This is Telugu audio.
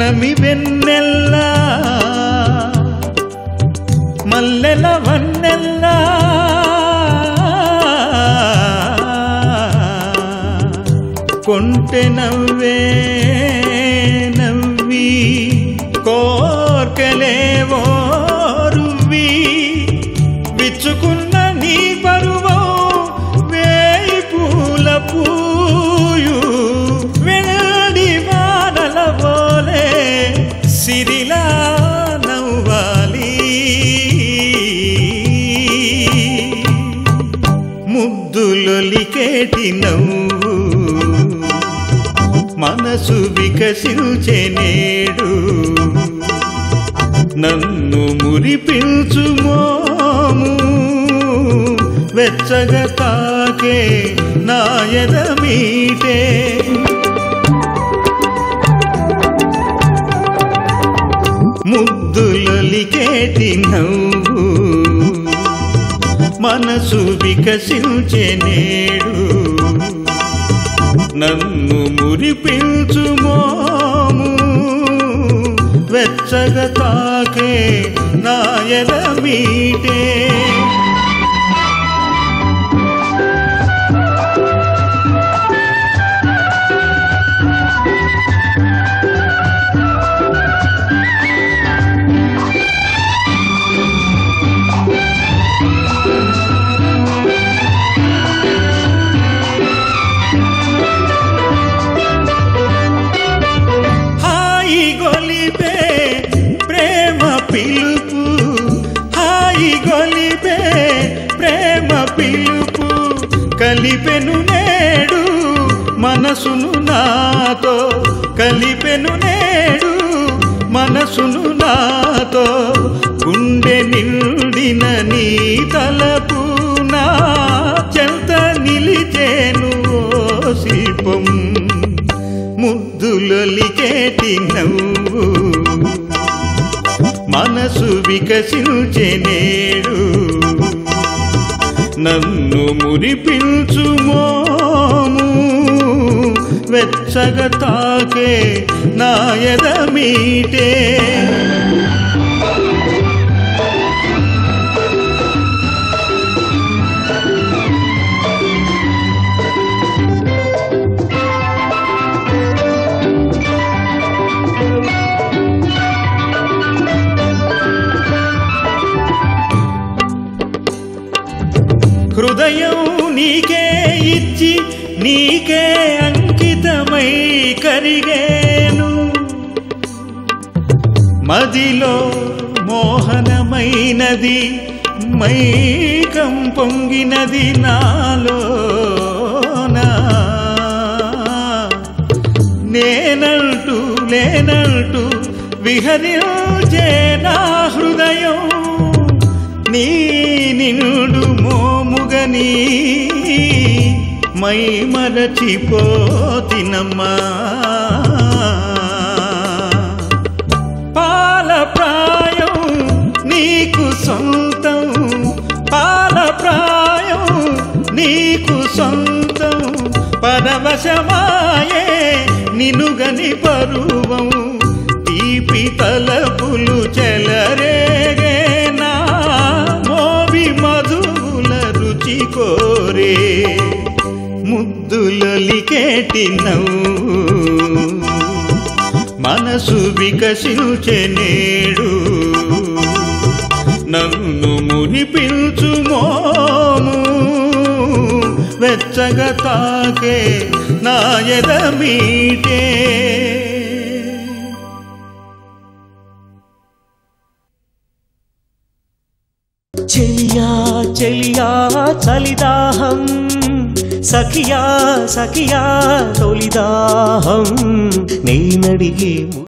పున్నమి వెన్నెల్లా మల్లెల వన్నెల్లా కొంటె నవ్వే నవ్వి కోర్కెలేవో రువ్వి విచ్చుకున్న నీ పరువో వేయి పూల పూయు వెనడి వానల పోలే సిరిలా నవ్వాలి ముద్దులొలికేటి నవ్వు మనసు వికసించే నేడు నన్ను మురిపించు మోము వెచ్చగా తాకే నాయద మీటే ముద్దులొలికేటి నవ్వు మనసు వికసించే నేడు నన్ను మురిపించు మోము వెచ్చగా తాకే నాయద మీటే హాయి గొలిపే ప్రేమ పిలుపు హాయి గొలిపే ప్రేమ పిలుపు కలిపెను నేడు మనసును నాతో కలిపెను నేడు మనసును నాతో గుండె నిండిన నీ తలపు నా చెంత నిలిచేను ఓ శిల్పం ముద్దులొలికేటి నవ్వు మనసు వికసించే నేడు నన్ను మురిపించు మోము వెచ్చగా తాకే నాయద మీటే హృదయం నీకే ఇచ్చి నీకే అంకితమై కరిగేను మదిలో మోహనమైనది మైకం పొంగినది నాలోనా నేనంటూ లేనంటూ విహరించే నా హృదయం నీ నిండు మోముగని మై మరచిపోతినమ్మా పాల ప్రాయం నీకు సొంతం పాల ప్రాయం నీకు సొంతం పరవశమాయే నినుగని పరువం తీపి తలపులు చెలరేగేనా మోవి మధువుల రుచి కోరే ముద్దులొలికేటి నవ్వు మనసు వికసించే నేడు నన్ను మునిపించు మోము వెచ్చగా తాకే నాయద మీటే చెలియా చెలియా చలిదాహం సఖియా సఖియా తొలిదాహం నేనడిగే